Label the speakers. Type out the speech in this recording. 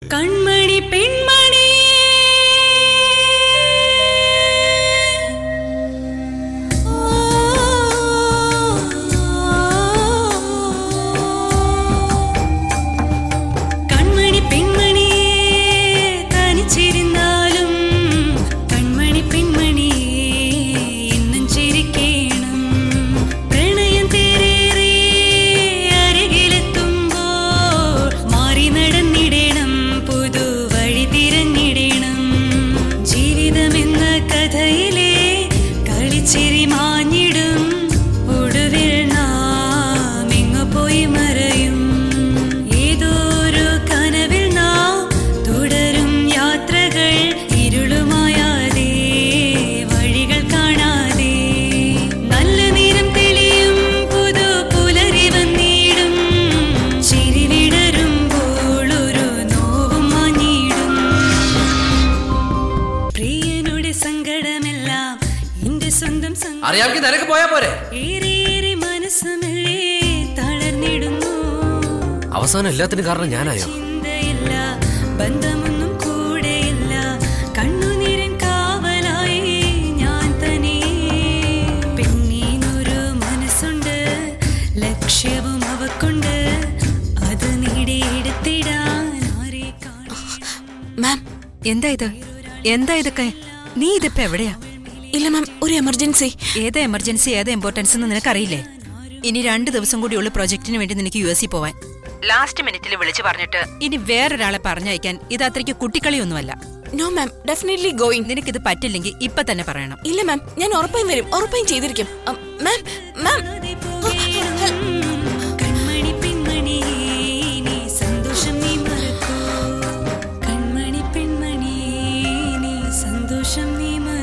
Speaker 1: കൺമണി പെൺമണി കൺമണി പെൺമണി തനിച്ചിരുന്നാലും കൺമണി പെൺമണി എന്നും ചിരിക്കേണം പ്രണയം തേരേറെ അരികിലെത്തുമ്പോൾ മാറി നടന്നിടണം പുതു വഴി തിരഞ്ഞിടണം ജീവിതമെന്ന കഥയിലെ കളിച്ചിരി മാഞ്ഞിടും ഒടുവിൽ നാം എങ്ങു പോയി മറയും ഏതോ ഒരു കനവിൽ നാം തുടരും യാത്രകൾ ഇരുളുമായാതെ വഴികൾ കാണാതെ നല്ല നേരം തെളിയും പുതു പുലരി വന്നിടും ചിരി വിടരുമ്പോൾ ഒരു നോവും മാഞ്ഞിടും പ്രിയനുടെ സങ്കടമെല്ലാം എന്റെ സ്വന്തം സങ്കടം
Speaker 2: അറിയാമെങ്കിൽ നിനക്ക് പോയാ പോരെ
Speaker 1: ഏറേറെ മനസ്സുമല്ലേ തളർന്നിടുന്നു
Speaker 2: അവസാനം എല്ലാത്തിനും കാരണം ഞാനായോ
Speaker 1: ചിന്തയില്ല ബന്ധമൊന്നും കൂടെയില്ല കണ്ണുനീരൻ കാവലായി ഞാൻ തനി പെണ്ണീനൊരു മനസ്സുണ്ട് ലക്ഷ്യവും അവക്കുണ്ട് അത് നേടിയെടുത്തിടാൻ ആരെ കാണാൻ
Speaker 3: മാം
Speaker 4: എന്താ ഇത് എന്താ ഇതൊക്കെ നീ ഇതിപ്പോ എവിടെയാ
Speaker 3: ഇല്ല മാം ഒരു എമർജൻസി
Speaker 4: ഏത് എമർജൻസി ഏത് ഇമ്പോർട്ടൻസ് എന്ന് നിനക്കറിയില്ലേ ഇനി രണ്ട് ദിവസം കൂടിയുള്ള പ്രൊജക്ടിന് വേണ്ടി നിനക്ക് യു എസ് പോവാൻ ലാസ്റ്റ് മിനിറ്റിൽ വിളിച്ചു പറഞ്ഞിട്ട് ഇനി വേറൊരാളെ പറഞ്ഞയക്കാൻ ഇത് അത്രയ്ക്ക് കുട്ടിക്കളിയൊന്നുമല്ല
Speaker 3: നോ മാം ഡെഫിനറ്റ്ലി ഗോയിങ്
Speaker 4: നിനക്കിത് പറ്റില്ലെങ്കിൽ ഇപ്പൊ തന്നെ പറയണം
Speaker 3: ഇല്ല മാം ഞാൻ ഉറപ്പായും വരും ഉറപ്പായും ചെയ്തിരിക്കും അം, മാം മാം
Speaker 1: കൺമണി പെൺമണി നീ സന്തോഷം നീ മറക്കൂ കൺമണി പെൺമണി നീ സന്തോഷം നീ മറക്കൂ